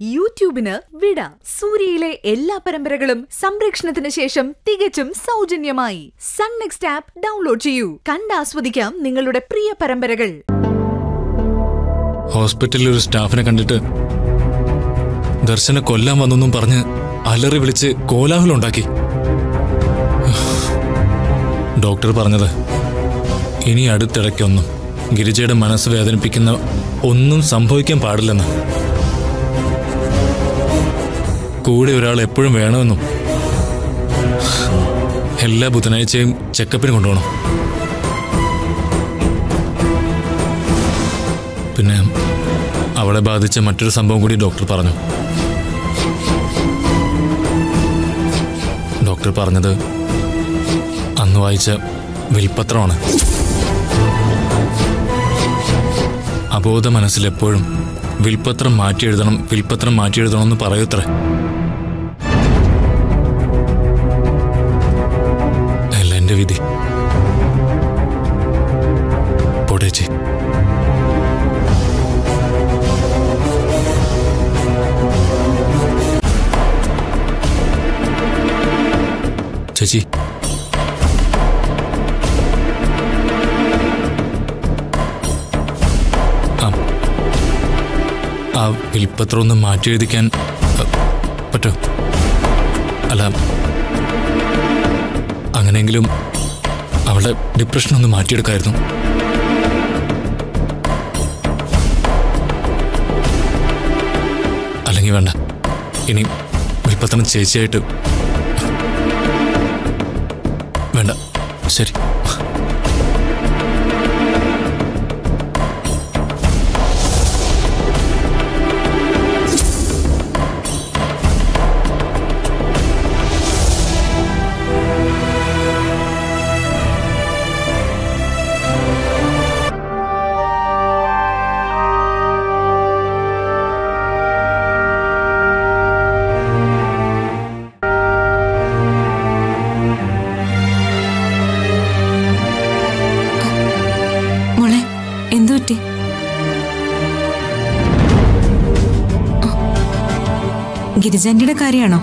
യൂട്യൂബിന് വിട സൂര്യയിലെ എല്ലാ പരമ്പരകളും സംരക്ഷണത്തിന് ശേഷം തികച്ചും സൗജന്യമായി സൺ നെക്സ്റ്റ് ആപ്പ് ഡൗൺലോഡ് ചെയ്യൂ കണ്ടാസ്വദിക്കാം നിങ്ങളുടെ പ്രിയ പരമ്പരകൾ ഹോസ്പിറ്റലിൽ ഒരു സ്റ്റാഫിനെ കണ്ടിട്ട് ദർശന കൊല്ലാൻ വന്നെന്നും പറഞ്ഞ് അലറി വിളിച്ച് കോലാഹലമുണ്ടാക്കി ഡോക്ടർ പറഞ്ഞത് ഇനി അടുത്തിടയ്ക്കൊന്നും ഗിരിജയുടെ മനസ്സ് വേദനിപ്പിക്കുന്ന ഒന്നും സംഭവിക്കാൻ പാടില്ലെന്ന് കൂടെ ഒരാൾ എപ്പോഴും വേണമെന്നും എല്ലാ ബുധനാഴ്ചയും ചെക്കപ്പിന് കൊണ്ടുപോകണം പിന്നെ അവളെ ബാധിച്ച മറ്റൊരു സംഭവം കൂടി ഡോക്ടർ പറഞ്ഞു ഡോക്ടർ പറഞ്ഞത് അന്ന് വായിച്ച വിൽപത്രമാണ് അബോധ മനസ്സിൽ എപ്പോഴും വിൽപത്രം മാറ്റി എഴുതണം വിൽപത്രം മാറ്റി എഴുതണം എന്ന് പറയൂത്രേ അല്ല എന്റെ വിധി പൊടേച്ചി ചേച്ചി ആ ആ വിൽപ്പത്രം ഒന്ന് മാറ്റി എഴുതിക്കാൻ അ, പറ്റോ അല്ല അങ്ങനെയെങ്കിലും അവളുടെ ഡിപ്രഷൻ ഒന്ന് മാറ്റിയെടുക്കായിരുന്നു അല്ലെങ്കിൽ വേണ്ട ഇനി വിൽപ്പത്രം ചേച്ചിയായിട്ട് വേണ്ട ശരി മോളെ എന്തു പറ്റി ഗിരിജാന്റിയുടെ കാര്യമാണോ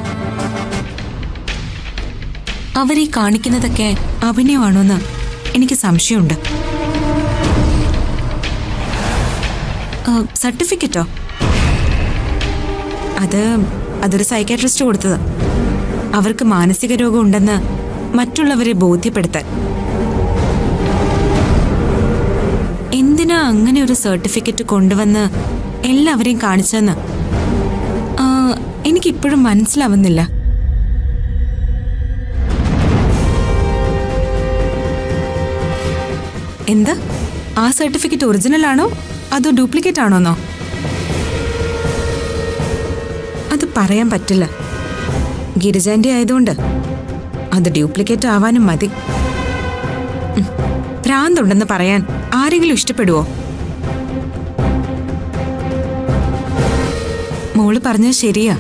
അവരീ കാണിക്കുന്നതൊക്കെ അഭിനയമാണോന്ന് എനിക്ക് സംശയമുണ്ട് ആ, സർട്ടിഫിക്കറ്റോ അത് അതൊരു സൈക്കാട്രിസ്റ്റ് കൊടുത്തത് അവർക്ക് മാനസിക രോഗം ഉണ്ടെന്ന് മറ്റുള്ളവരെ ബോധ്യപ്പെടുത്താൻ എന്തിനാ അങ്ങനെ ഒരു സർട്ടിഫിക്കറ്റ് കൊണ്ടുവന്ന് എല്ലാവരെയും കാണിച്ചെന്ന് ആ, എനിക്കിപ്പോഴും മനസ്സിലാവുന്നില്ല എന്താ ആ സർട്ടിഫിക്കറ്റ് ഒറിജിനൽ ആണോ അതോ ഡ്യൂപ്ലിക്കേറ്റ് ആണോന്നോ അത് പറയാൻ പറ്റില്ല ഗിരിജാന്റെ ആയതുകൊണ്ട് അത് ഡ്യൂപ്ലിക്കേറ്റ് ആവാനും മതി ഉം. ഭ്രാന്തുണ്ടെന്ന് പറയാൻ ആരെങ്കിലും ഇഷ്ടപ്പെടുവോ മോള് പറഞ്ഞത് ശരിയാ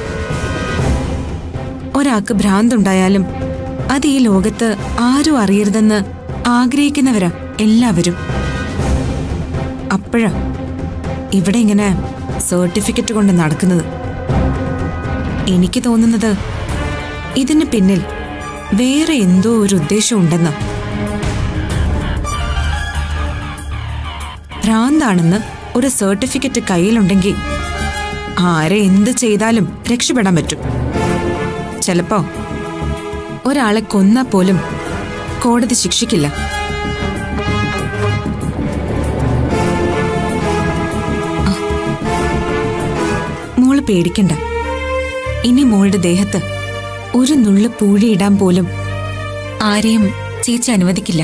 ഒരാൾക്ക് ഭ്രാന്തുണ്ടായാലും അത് ഈ ലോകത്ത് ആരും അറിയരുതെന്ന് ആഗ്രഹിക്കുന്നവരാ എല്ലാവരും അപ്പോഴാ ഇവിടെ ഇങ്ങനെ സർട്ടിഫിക്കറ്റ് കൊണ്ട് നടക്കുന്നത് എനിക്ക് തോന്നുന്നത് ഇതിന് പിന്നിൽ വേറെ എന്തോ ഒരു ഉദ്ദേശം ഉണ്ടെന്ന് ഭ്രാന്താണെന്ന് ഒരു സർട്ടിഫിക്കറ്റ് കയ്യിലുണ്ടെങ്കിൽ ആരെ എന്ത് ചെയ്താലും രക്ഷപ്പെടാൻ പറ്റും ചിലപ്പോ ഒരാളെ കൊന്നാ പോലും കോടതി ശിക്ഷിക്കില്ല ആ. മോള് പേടിക്കണ്ട ഇനി മോളുടെ ദേഹത്ത് ഒരു നുള്ളു പൂഴിയിടാൻ പോലും ആരെയും ചേച്ചി അനുവദിക്കില്ല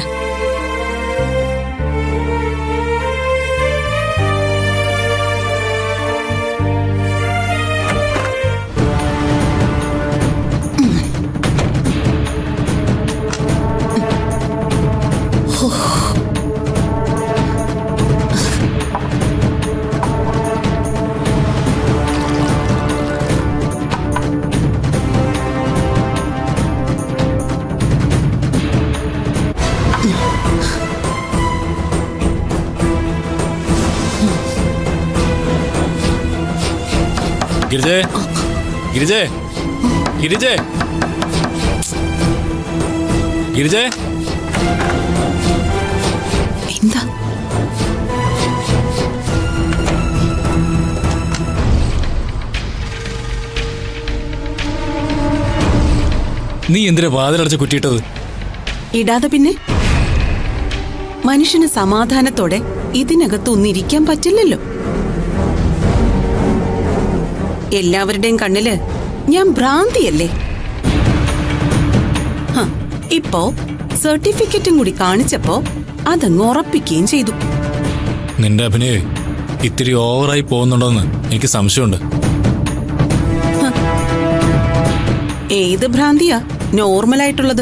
ആ ഗിരിജേ ഗിരിജേ ഗിരിജേ ഗിരിജേ എന്താ നീ എന്തിനാ വാതിലടച്ച് കുറ്റിയിട്ടത് ഇടാതെ പിന്നെ മനുഷ്യന് സമാധാനത്തോടെ ഇതിനകത്ത് ഒന്നിരിക്കാൻ പറ്റില്ലല്ലോ എല്ലാവരുടെയും കണ്ണില് ഞാൻ ഭ്രാന്തിയല്ലേ ഹ, ഇപ്പോ സർട്ടിഫിക്കറ്റും കൂടി കാണിച്ചപ്പോ അതങ്ങ് ഉറപ്പിക്കുകയും ചെയ്തു നിന്റെ അഭിനയം ഇത്തിരി ഓവറായി പോകുന്നുണ്ടോന്ന് എനിക്ക് സംശയമുണ്ട് ഏത് ഭ്രാന്തിയാ നോർമലായിട്ടുള്ളത്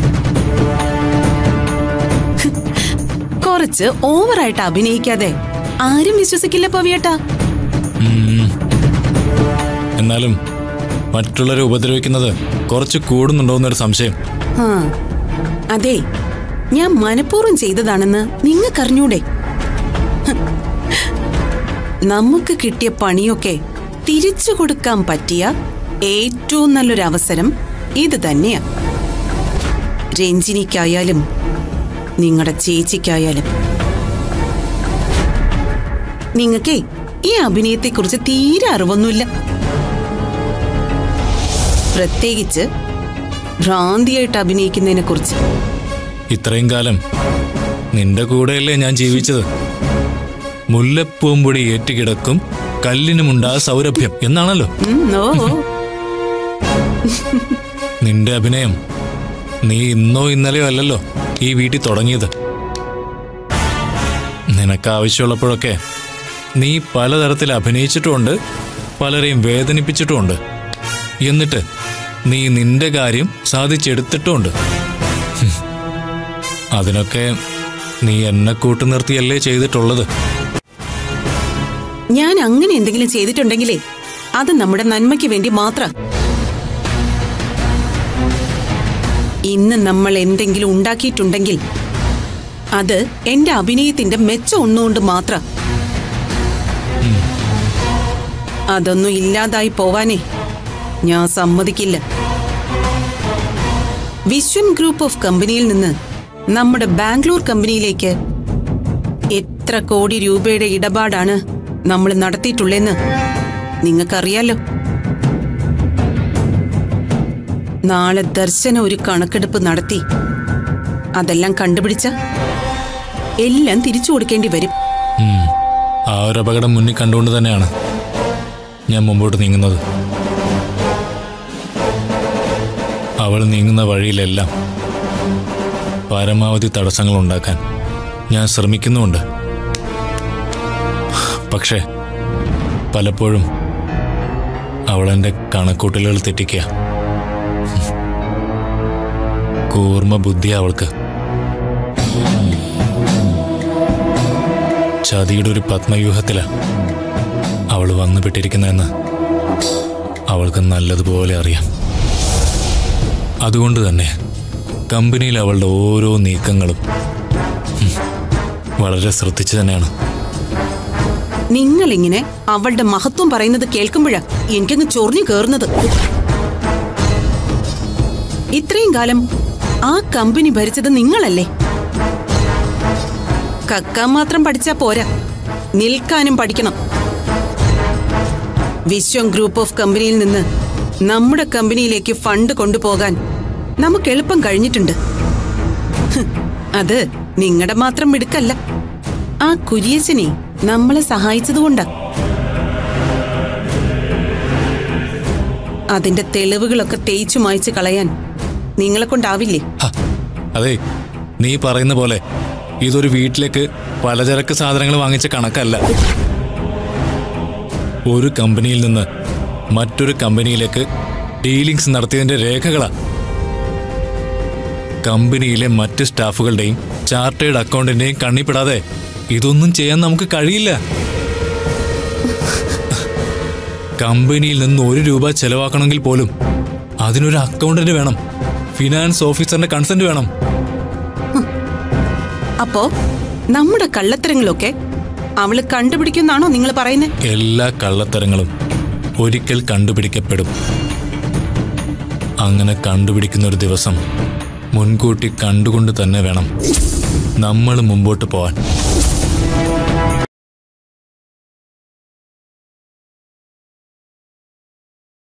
ഹ്, കുറച്ച് ഓവറായിട്ട് അഭിനയിക്കാതെ ആരും വിശ്വസിക്കില്ല പവിയേട്ടാ ഉം. എന്നാലും മറ്റുള്ളവരെ ഉപദ്രവിക്കുന്നത് കുറച്ച് കൂടുന്നുണ്ടോന്നൊരു സംശയം ആ അതെ ഞാൻ മനഃപൂർവ്വം ചെയ്തതാണെന്ന് നിങ്ങൾക്കറിഞ്ഞൂടെ ഹ്. നമുക്ക് കിട്ടിയ പണിയൊക്കെ തിരിച്ചു കൊടുക്കാൻ പറ്റിയ ഏറ്റവും നല്ലൊരു അവസരം ഇത് തന്നെയാ രഞ്ജിനിക്കായാലും നിങ്ങളുടെ ചേച്ചിക്കായാലും നിങ്ങൾക്കേ ഈ അഭിനയത്തെക്കുറിച്ച് തീരെ അറിവൊന്നുമില്ല പ്രത്യേകിച്ച് ഭ്രാന്തിയായിട്ട് അഭിനയിക്കുന്നതിനെ കുറിച്ച് ഇത്രയും കാലം നിന്റെ കൂടെയല്ലേ ഞാൻ ജീവിച്ചത് മുല്ലപ്പൂമ്പൊടി ഏറ്റുകിടക്കും കല്ലിനുമുണ്ടാ സൗരഭ്യം എന്നാണല്ലോ ഓ ഓ. നിന്റെ അഭിനയം നീ ഇന്നോ ഇന്നലെയോ അല്ലല്ലോ ഈ വീട്ടിൽ തുടങ്ങിയത് നിനക്ക് ആവശ്യമുള്ളപ്പോഴൊക്കെ നീ പലതരത്തിൽ അഭിനയിച്ചിട്ടുമുണ്ട് പലരെയും വേദനിപ്പിച്ചിട്ടുമുണ്ട് എന്നിട്ട് നീ നിന്റെ കാര്യം സാധിച്ചെടുത്തിട്ടുമുണ്ട് ഹും. അതിനൊക്കെ നീ എന്നെ കൂട്ടു നിർത്തിയല്ലേ ചെയ്തിട്ടുള്ളത് ഞാൻ അങ്ങനെ എന്തെങ്കിലും ചെയ്തിട്ടുണ്ടെങ്കിലേ അത് നമ്മുടെ നന്മയ്ക്ക് വേണ്ടി മാത്രം ഇന്ന് നമ്മൾ എന്തെങ്കിലും ഉണ്ടാക്കിയിട്ടുണ്ടെങ്കിൽ അത് എന്റെ അഭിനയത്തിന്റെ മെച്ചം ഒന്നുകൊണ്ട് മാത്രം അതൊന്നും ഇല്ലാതായി പോവാനേ ഞാൻ സമ്മതിക്കില്ല വിശ്വൻ ഗ്രൂപ്പ് ഓഫ് കമ്പനിയിൽ നിന്ന് നമ്മുടെ ബാംഗ്ലൂർ കമ്പനിയിലേക്ക് എത്ര കോടി രൂപയുടെ ഇടപാടാണ് നമ്മൾ നടത്തിയിട്ടുള്ളതെന്ന് നിങ്ങൾക്കറിയാലോ നാളെ ദർശന ഒരു കണക്കെടുപ്പ് നടത്തി അതെല്ലാം കണ്ടുപിടിച്ച എല്ലാം തിരിച്ചു കൊടുക്കേണ്ടി വരും ഉം. ആ ഒരു അപകടം മുന്നിൽ കണ്ടുകൊണ്ട് തന്നെയാണ് ഞാൻ മുമ്പോട്ട് നീങ്ങുന്നത് അവൾ നീങ്ങുന്ന വഴിയിലെല്ലാം പരമാവധി തടസ്സങ്ങൾ ഉണ്ടാക്കാൻ ഞാൻ ശ്രമിക്കുന്നുമുണ്ട് പക്ഷേ പലപ്പോഴും അവൾ എൻ്റെ കണക്കൂട്ടലുകൾ തെറ്റിക്കുക കൂർമ്മ ബുദ്ധി അവൾക്ക് ചതിയുടെ ഒരു പത്മവ്യൂഹത്തിലാ അവൾ വന്നുപെട്ടിരിക്കുന്നതെന്ന് അവൾക്ക് നല്ലതുപോലെ അറിയാം അതുകൊണ്ട് തന്നെ കമ്പനിയിൽ അവളുടെ ഓരോ നീക്കങ്ങളും ഉം, വളരെ ശ്രദ്ധിച്ചു തന്നെയാണ് നിങ്ങളിങ്ങനെ അവളുടെ മഹത്വം പറയുന്നത് കേൾക്കുമ്പോഴാ എനിക്കങ്ങ് ചൊറിഞ്ഞു കേറുന്നത് ഇത്രയും കാലം ആ കമ്പനി ഭരിച്ചത് നിങ്ങളല്ലേ കക്കാൻ മാത്രം പഠിച്ചാ പോരാ നിൽക്കാനും പഠിക്കണം വിശ്വം ഗ്രൂപ്പ് ഓഫ് കമ്പനിയിൽ നിന്ന് നമ്മുടെ കമ്പനിയിലേക്ക് ഫണ്ട് കൊണ്ടുപോകാൻ നമുക്ക് എളുപ്പം കഴിഞ്ഞിട്ടുണ്ട് ഹ്, അത് നിങ്ങളുടെ മാത്രം മിടുക്കല്ല ആ കുര്യച്ചനെ നമ്മളെ സഹായിച്ചതുകൊണ്ടാ അതിന്റെ തെളിവുകളൊക്കെ തേച്ചു മായ്ച്ചു കളയാൻ നിങ്ങളെ കൊണ്ടാവില്ലേ ഹ, അതെ നീ പറയുന്ന പോലെ ഇതൊരു വീട്ടിലേക്ക് പലചരക്ക് സാധനങ്ങൾ വാങ്ങിച്ച കണക്കല്ല ഒരു കമ്പനിയിൽ നിന്ന് മറ്റൊരു കമ്പനിയിലേക്ക് ഡീലിങ്സ് നടത്തിയതിന്റെ രേഖകളാ കമ്പനിയിലെ മറ്റ് സ്റ്റാഫുകളുടെയും ചാർട്ടേഡ് അക്കൗണ്ടിന്റെയും കണ്ണിപ്പെടാതെ ഇതൊന്നും ചെയ്യാൻ നമുക്ക് കഴിയില്ല കമ്പനിയിൽ നിന്ന് ഒരു രൂപ ചെലവാക്കണമെങ്കിൽ പോലും അതിനൊരു അക്കൗണ്ടന്റ് വേണം ഫിനാൻസ് ഓഫീസറിന്റെ കൺസെന്റ് വേണം അപ്പോ നമ്മുടെ കള്ളത്തരങ്ങളൊക്കെ അവള് കണ്ടുപിടിക്കുന്നാണോ നിങ്ങൾ പറയുന്നത് എല്ലാ കള്ളത്തരങ്ങളും ഒരിക്കൽ കണ്ടുപിടിക്കപ്പെടും അങ്ങനെ കണ്ടുപിടിക്കുന്ന ഒരു ദിവസം മുൻകൂട്ടി കണ്ടുകൊണ്ട് തന്നെ വേണം നമ്മൾ മുമ്പോട്ട് പോവാൻ